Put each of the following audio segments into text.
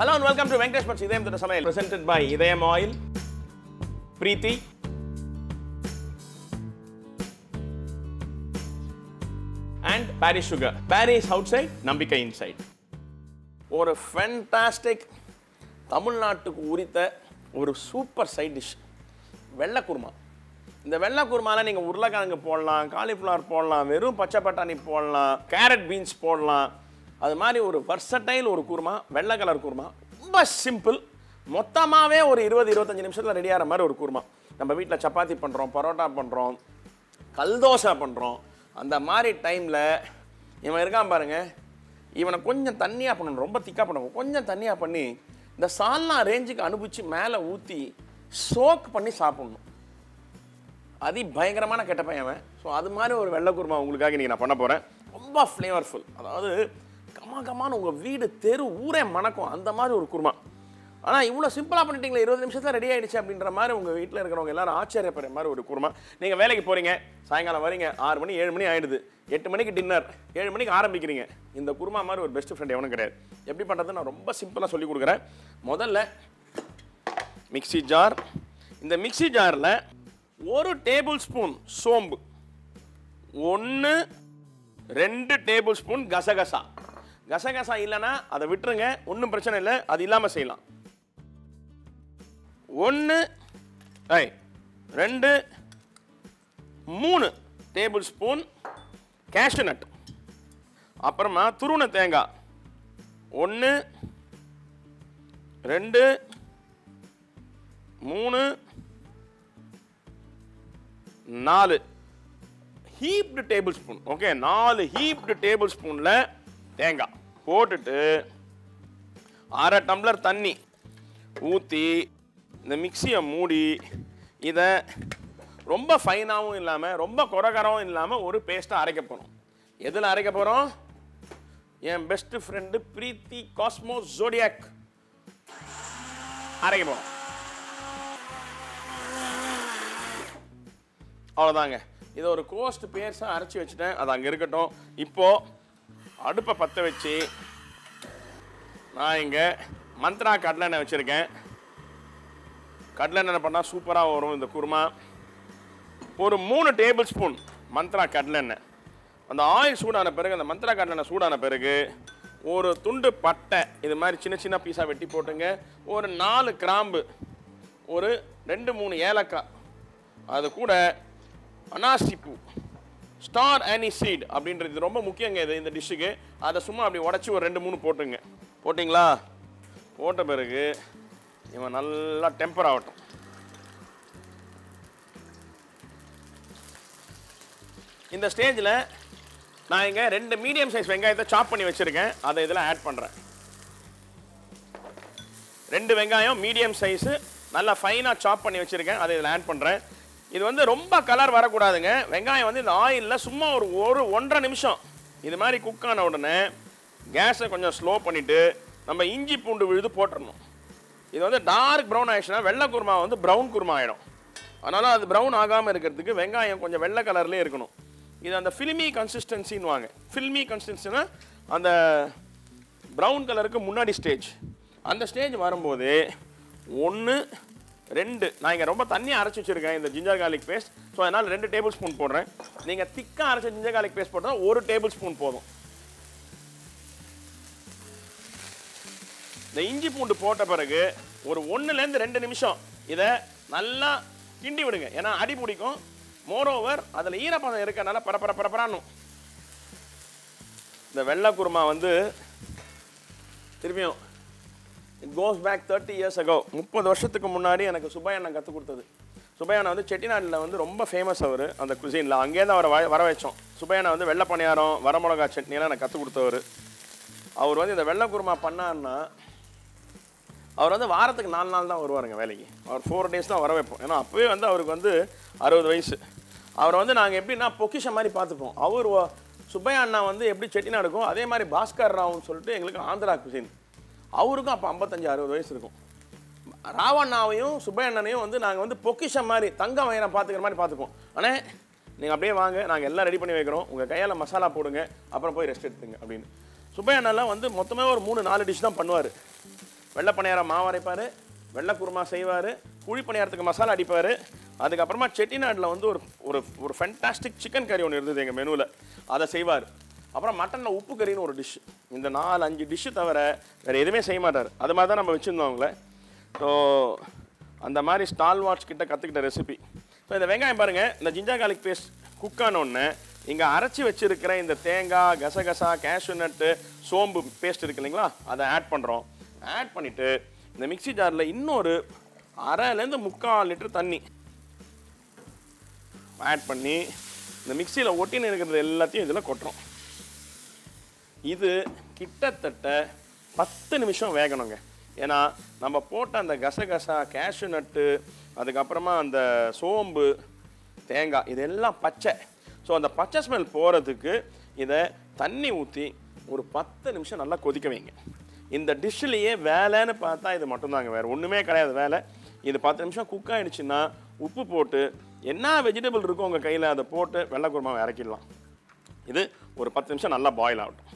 Hello and welcome to Venkatesh Bhatt's இதயம் தொட்ட சமையல் presented by Idhayam oil Preethi and Paris sugar. Paris outside, நம்பிக்கை inside. ஒரு ஃபென்டாஸ்டிக் தமிழ்நாட்டுக்கு உரித்த ஒரு சூப்பர் சைட் டிஷ் வெள்ளை குருமா இந்த வெள்ளை குருமால நீங்கள் உருளைக்கிழங்கு போடலாம் காலிஃப்ளவர் போடலாம் வெறும் பச்சை பட்டாணி போடலாம் கேரட் பீன்ஸ் போடலாம் அது மாதிரி ஒரு வர்சடைல் ஒரு குருமா வெள்ளை கலர் குருமா ரொம்ப சிம்பிள் மொத்தமாகவே ஒரு இருபது இருபத்தஞ்சு நிமிஷத்தில் ரெடி ஆகிற மாதிரி ஒரு குருமா நம்ம வீட்டில் சப்பாத்தி பண்ணுறோம் பரோட்டா பண்ணுறோம் கல் தோசை பண்ணுறோம் அந்த மாதிரி டைமில் இவன் இருக்கான் பாருங்க இவனை கொஞ்சம் தண்ணியாக பண்ணணும் ரொம்ப திக்காக பண்ணணும் கொஞ்சம் தண்ணியாக பண்ணி இந்த சால்னா ரேஞ்சுக்கு அனுப்பிச்சு மேலே ஊற்றி சோக் பண்ணி சாப்பிடணும் அதி பயங்கரமான கெட்ட பையன் அவன் ஸோ அது மாதிரி ஒரு வெள்ளை குருமா உங்களுக்காக இன்றைக்கி நான் பண்ண போகிறேன் ரொம்ப ஃப்ளேவர்ஃபுல் அதாவது கமா கமான்னு உங்கள் வீடு தெரு ஊரே மணக்கும் அந்த மாதிரி ஒரு குருமா ஆனால் இவ்வளோ சிம்பிளாக பண்ணிட்டீங்களே இருபது நிமிஷத்தில் ரெடி ஆயிடுச்சு அப்படின்ற மாதிரி உங்கள் வீட்டில் இருக்கிறவங்க எல்லாரும் ஆச்சரியப்படுற மாதிரி ஒரு குருமா நீங்கள் வேலைக்கு போகிறீங்க சாயங்காலம் வரீங்க ஆறு மணி ஏழு மணி ஆயிடுது எட்டு மணிக்கு டின்னர் ஏழு மணிக்கு ஆரம்பிக்கிறீங்க இந்த குருமா மாதிரி ஒரு பெஸ்ட் ஃப்ரெண்ட் எவனும் கிடையாது எப்படி பண்ணுறது நான் ரொம்ப சிம்பிளாக சொல்லி கொடுக்குறேன் முதல்ல மிக்ஸி ஜார் இந்த மிக்ஸி ஜாரில் ஒரு டேபிள் ஸ்பூன் சோம்பு ஒன்று ரெண்டு டேபிள் ஸ்பூன் கசகசா கசகசா இல்லைன்னா அதை விட்டுருங்க ஒன்றும் பிரச்சனை இல்லை அது இல்லாமல் செய்யலாம் ஒன்று ஐ ரெண்டு மூணு டேபிள் ஸ்பூன் கேஷ்யூ நட் அப்புறமா துருவன தேங்காய் ஒன்று ரெண்டு மூணு நாலு ஹீப்டு டேபிள் ஸ்பூன் ஓகே நாலு ஹீப்டு டேபிள் ஸ்பூனில் தேங்காய் போட்டுட்டு அரை டம்ளர் தண்ணி ஊற்றி இந்த மிக்சியை மூடி இதை ரொம்ப ஃபைனாகவும் இல்லாமல் ரொம்ப குறகரவும் இல்லாமல் ஒரு பேஸ்ட்டாக அரைக்க போகிறோம் எதில் அரைக்க போகிறோம் என் best friend Preethi Cosmo Zodiac அரைக்க போகிறோம் அவ்வளோதாங்க இதை ஒரு கோஸ்ட் பேர்ஸாக அரைச்சி வச்சுட்டேன் அது அங்கே இருக்கட்டும் இப்போது அடுப்பை பற்ற வச்சு நான் இங்கே மந்த்ரா கடலெண்ணெய் வச்சுருக்கேன் கடலெண்ணெய் பண்ணால் சூப்பராக வரும் இந்த குருமா ஒரு மூணு டேபிள் ஸ்பூன் மந்த்ரா கடலெண்ணெய் அந்த ஆயில் சூடான பிறகு அந்த மந்த்ரா கடலெண்ணெய் சூடான பிறகு ஒரு துண்டு பட்டை இது மாதிரி சின்ன சின்ன பீஸாக வெட்டி போட்டுங்க ஒரு நாலு கிராம்பு ஒரு ரெண்டு மூணு ஏலக்காய் அது கூட அனாசி பூ ஸ்டார் ஆனி சீட் அப்படின்றது இது ரொம்ப முக்கியங்க இது இந்த டிஷ்ஷுக்கு அதை சும்மா அப்படி உடச்சி ஒரு ரெண்டு மூணு போட்டுங்க போட்டிங்களா போட்ட பிறகு இவன் நல்லா டெம்பர் ஆகட்டும் இந்த ஸ்டேஜில் நான் இங்கே ரெண்டு மீடியம் சைஸ் வெங்காயத்தை சாப் பண்ணி வச்சுருக்கேன் அதை இதில் ஆட் பண்ணுறேன் ரெண்டு வெங்காயம் மீடியம் சைஸு நல்லா ஃபைனாக சாப் பண்ணி வச்சுருக்கேன் அதை இதில் ஆட் பண்ணுறேன் இது வந்து ரொம்ப கலர் வரக்கூடாதுங்க வெங்காயம் வந்து இந்த ஆயிலில் சும்மா ஒரு ஒரு ஒன்றரை நிமிஷம் இது மாதிரி குக் ஆன உடனே கேஸை கொஞ்சம் ஸ்லோ பண்ணிவிட்டு நம்ம இஞ்சி பூண்டு விழுது போட்டுடணும் இது வந்து டார்க் ப்ரௌன் ஆயிடுச்சுன்னா வெள்ளை குருமா வந்து ப்ரௌன் குருமா ஆகிடும் அதனால் அது ப்ரௌன் ஆகாமல் இருக்கிறதுக்கு வெங்காயம் கொஞ்சம் வெள்ளை கலர்லேயே இருக்கணும் இது அந்த ஃபில்மி கன்சிஸ்டன்சின்னு வாங்க ஃபில்மி கன்சிஸ்டன்சினா அந்த ப்ரௌன் கலருக்கு முன்னாடி ஸ்டேஜ் அந்த ஸ்டேஜ் வரும்போது ஒன்று ரெண்டு நான் இங்கே ரொம்ப தண்ணியாக அரைச்சி வச்சுருக்கேன் இந்த ஜிஞ்சர் garlic பேஸ்ட் ஸோ அதனால் ரெண்டு டேபிள் ஸ்பூன் போடுறேன் நீங்கள் திக்காக அரைச்ச ஜிஞ்சர் garlic பேஸ்ட் போட்டால் ஒரு டேபிள் ஸ்பூன் போதும் இந்த இஞ்சி பூண்டு போட்ட பிறகு ஒரு ஒன்றுலேருந்து ரெண்டு நிமிஷம் இதை நல்லா கிண்டி விடுங்க ஏன்னா அடி பிடிக்கும் மோரோவர் அதில் ஈரப்பதம் இருக்கறனால பரப்பர பரப்பரானும் இந்த வெள்ளை குருமா வந்து திரும்பியும் it goes back thirty years ago முப்பது வருஷத்துக்கு முன்னாடி எனக்கு சுப்பையண்ணன் கற்றுக் கொடுத்தது சுப்பையண்ணன் வந்து செட்டிநாட்டில் வந்து ரொம்ப ஃபேமஸ் அவர் அந்த குசினில் அங்கேயே தான் அவரை வ- வர வச்சோம் சுப்பையண்ணன் வந்து வெள்ளை பணியாரம் வரமிளகா சட்னியெல்லாம் எனக்கு கற்றுக் கொடுத்தவர் அவர் வந்து இந்த வெள்ளை குருமா பண்ணாருன்னா அவர் வந்து வாரத்துக்கு நாலு நாள் தான் வருவாருங்க வேலைக்கு அவர் ஃபோர் டேஸ் தான் வர வைப்போம் ஏன்னா அப்போவே வந்து அவருக்கு வந்து அறுபது வயசு அவரை வந்து நாங்கள் எப்படின்னா பொக்கிஷம் மாதிரி பார்த்துப்போம் அவர் வ- சுப்பையா அண்ணா வந்து எப்படி செட்டிநாடுக்கும் அதே மாதிரி பாஸ்கர் ராவ்னு சொல்லிட்டு எங்களுக்கு ஆந்திரா குசின் அவருக்கும் அப்போ ஐம்பத்தஞ்சு அறுபது வயசு இருக்கும் ராவண்ணாவையும் சுப்பையண்ணனையும் வந்து நாங்கள் வந்து பொக்கிஷம் மாதிரி தங்க வயிறம் பார்த்துக்கிற மாதிரி பார்த்துப்போம் ஆனால் நீங்கள் அப்படியே வாங்க நாங்கள் எல்லாம் ரெடி பண்ணி வைக்கிறோம் உங்கள் கையால் மசாலா போடுங்க அப்புறம் போய் ரெஸ்ட் எடுத்துங்க அப்படின்னு சுப்பையண்ணெல்லாம் வந்து மொத்தமே ஒரு மூணு நாலு டிஷ் தான் பண்ணுவார் வெள்ளை பணியாரம் மாவு அரைப்பார் வெள்ளை குருமா செய்வார் குழி பணியாரத்துக்கு மசாலா அடிப்பார் அதுக்கப்புறமா செட்டிநாட்டில் வந்து ஒரு ஒரு ஒரு ஃபென்டாஸ்டிக் சிக்கன் கறி ஒன்று இருந்தது எங்கள் மெனுவில் அதை செய்வார் அப்புறம் மட்டனில் உப்பு கறின்னு ஒரு டிஷ் இந்த நாலு அஞ்சு டிஷ்ஷு தவிர வேறு எதுவுமே செய்ய மாட்டார் அது மாதிரி தான் நம்ம வச்சுருந்தோம் அவங்கள ஸோ அந்த மாதிரி ஸ்டால் வாட்ச் கிட்ட கற்றுக்கிட்ட ரெசிபி ஸோ இந்த வெங்காயம் பாருங்கள் இந்த ஜிஞ்சா கார்லிக் பேஸ்ட் குக் ஆனோடனே இங்கே அரைச்சி வச்சிருக்கிற இந்த தேங்காய் கசகசா கேஷ்யூ நட்டு சோம்பு பேஸ்ட் இருக்கு இல்லைங்களா அதை ஆட் பண்ணுறோம் ஆட் பண்ணிவிட்டு இந்த மிக்ஸி ஜாரில் இன்னொரு அரைலேருந்து முக்கால் லிட்டர் தண்ணி ஆட் பண்ணி இந்த மிக்சியில் ஒட்டின்னு இருக்கிறது எல்லாத்தையும் இதில் கொட்டுறோம் இது கிட்டத்தட்ட பத்து நிமிஷம் வேகணுங்க ஏன்னா நம்ம போட்ட அந்த கசகசா கேஷ்யூ நட்டு அதுக்கப்புறமா அந்த சோம்பு தேங்காய் இதெல்லாம் பச்சை ஸோ அந்த பச்சை ஸ்மெல் போகிறதுக்கு இதை தண்ணி ஊற்றி ஒரு பத்து நிமிஷம் நல்லா கொதிக்க வைங்க இந்த டிஷ்ஷிலேயே வேலைன்னு பார்த்தா இது மட்டும்தாங்க வேறு ஒன்றுமே கிடையாது வேலை இது பத்து நிமிஷம் குக் ஆயிடுச்சுன்னா உப்பு போட்டு என்ன வெஜிடபிள் இருக்கோ உங்கள் கையில் அதை போட்டு வெள்ளை குருமாவை இறக்கிடலாம் இது ஒரு பத்து நிமிஷம் நல்லா பாயில் ஆகட்டும்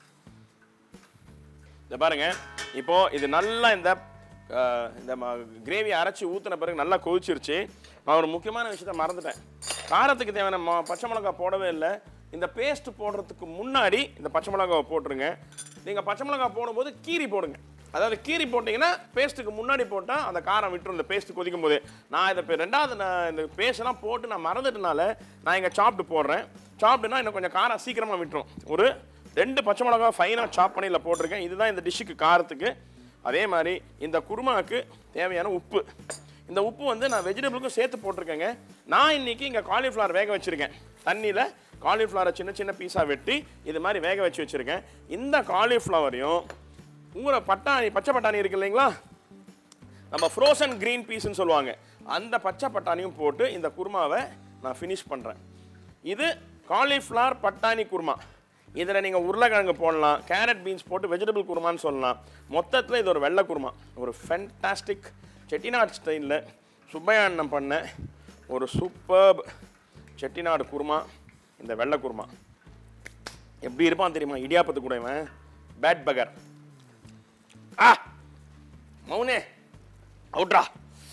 இதை பாருங்க இப்போ இது நல்லா இந்த அஹ், இந்த கிரேவி அரைச்சி ஊற்றின பிறகு நல்லா கொதிச்சிருச்சு நான் ஒரு முக்கியமான விஷயத்த மறந்துட்டேன் காரத்துக்கு தேவையான ம- பச்சை மிளகாய் போடவே இல்லை இந்த பேஸ்ட் போடுறதுக்கு முன்னாடி இந்த பச்சை மிளகாவை போட்டுருங்க நீங்கள் பச்சை மிளகாய் போடும்போது கீரி போடுங்க அதாவது கீரி போட்டிங்கன்னா பேஸ்ட்டுக்கு முன்னாடி போட்டால் அந்த காரம் விட்டுரும் இந்த பேஸ்ட் கொதிக்கும் போது நான் இதை இப்போ ரெண்டாவது நான் இந்த பேஸ்ட்லாம் போட்டு நான் மறந்துட்டனால நான் இங்கே சாப்பிட்டு போடுறேன் சாப்பிட்டுனா இன்னும் கொஞ்சம் காரம் சீக்கிரமாக விட்டுரும் ஒரு ரெண்டு பச்சை மிளகா ஃபைனாக சாப் பண்ணி இதில் போட்டிருக்கேன் இதுதான் இந்த டிஷ்ஷுக்கு காரத்துக்கு அதே மாதிரி இந்த குருமாவுக்கு தேவையான உப்பு இந்த உப்பு வந்து நான் வெஜிடபிளுக்கும் சேர்த்து போட்டிருக்கேங்க நான் இன்னைக்கு இங்கே காலிஃப்ளவர் வேக வச்சுருக்கேன் தண்ணியில் காலிஃப்ளவரை சின்ன சின்ன பீஸாக வெட்டி இது மாதிரி வேக வச்சு வச்சுருக்கேன் இந்த காலிஃப்ளவரையும் ஊற பட்டாணி பச்சை பட்டாணி இருக்கு இல்லைங்களா நம்ம ஃப்ரோசன் க்ரீன் பீஸ்னு சொல்லுவாங்க அந்த பச்சை பட்டாணியும் போட்டு இந்த குருமாவை நான் ஃபினிஷ் பண்ணுறேன் இது காலிஃப்ளவர் பட்டாணி குருமா இதில் நீங்கள் உருளைக்கிழங்கு போடலாம் கேரட் பீன்ஸ் போட்டு வெஜிடபிள் குருமான்னு சொல்லலாம் மொத்தத்தில் இது ஒரு வெள்ளை குருமா ஒரு ஃபென்டாஸ்டிக் செட்டிநாடு ஸ்டைலில் சுப்பையா அண்ணன் பண்ண ஒரு சூப்பர்ப் செட்டிநாடு குருமா இந்த வெள்ளை குருமா எப்படி இருப்பான் தெரியுமா இடியாப்பத்து கூட இவன் பேட் பகர் ஆ மௌனே அவுட்ரா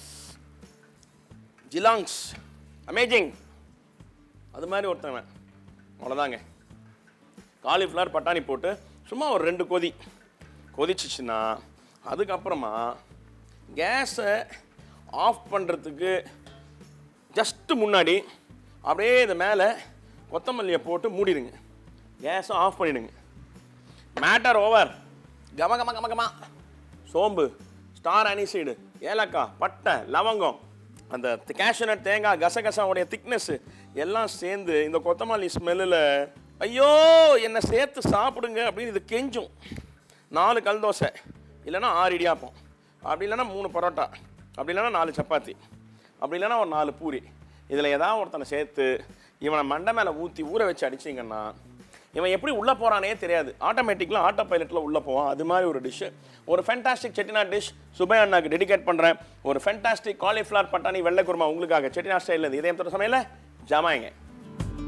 ஜிலாங்ஸ் அமேசிங் அது மாதிரி ஒருத்தவன் அவ்வளோதாங்க காலிஃப்ளவர் பட்டாணி போட்டு சும்மா ஒரு ரெண்டு கொதி கொதிச்சிச்சுன்னா அதுக்கப்புறமா கேஸை ஆஃப் பண்ணுறதுக்கு ஜஸ்ட்டு முன்னாடி அப்படியே இது மேலே கொத்தமல்லியை போட்டு மூடிடுங்க கேஸை ஆஃப் பண்ணிடுங்க மேட்டர் ஓவர் கம கம கம கம சோம்பு ஸ்டார் அனிசைடு ஏலக்காய் பட்டை லவங்கம் அந்த கேஷனட் தேங்காய் கசகசாவுடைய திக்னஸ் எல்லாம் சேர்ந்து இந்த கொத்தமல்லி ஸ்மெல்லில் ஐயோ என்னை சேர்த்து சாப்பிடுங்க அப்படின்னு இது கெஞ்சும் நாலு கல் தோசை இல்லைன்னா ஆறு இடியாப்பம் அப்படி இல்லைன்னா மூணு பரோட்டா அப்படி இல்லைன்னா நாலு சப்பாத்தி அப்படி இல்லைன்னா ஒரு நாலு பூரி இதில் ஏதாவது ஒருத்தனை சேர்த்து இவனை மண்டை மேலே ஊற்றி ஊற வச்சு அடிச்சிங்கன்னா இவன் எப்படி உள்ளே போகிறானே தெரியாது ஆட்டோமேட்டிக்கில் ஆட்டோ பைலட்டில் உள்ளே போவான் அது மாதிரி ஒரு டிஷ்ஷு ஒரு ஃபென்டாஸ்டிக் செட்டிநாட் டிஷ் சுபை அண்ணாக்கு டெடிகேட் பண்ணுறேன் ஒரு ஃபென்டாஸ்டிக் காலிஃப்ளவர் பட்டாணி வெள்ளை குருமா உங்களுக்காக செட்டிநாட் ஸ்டைலில் இதயம் தொட்ட சமையல ஜமாயிங்க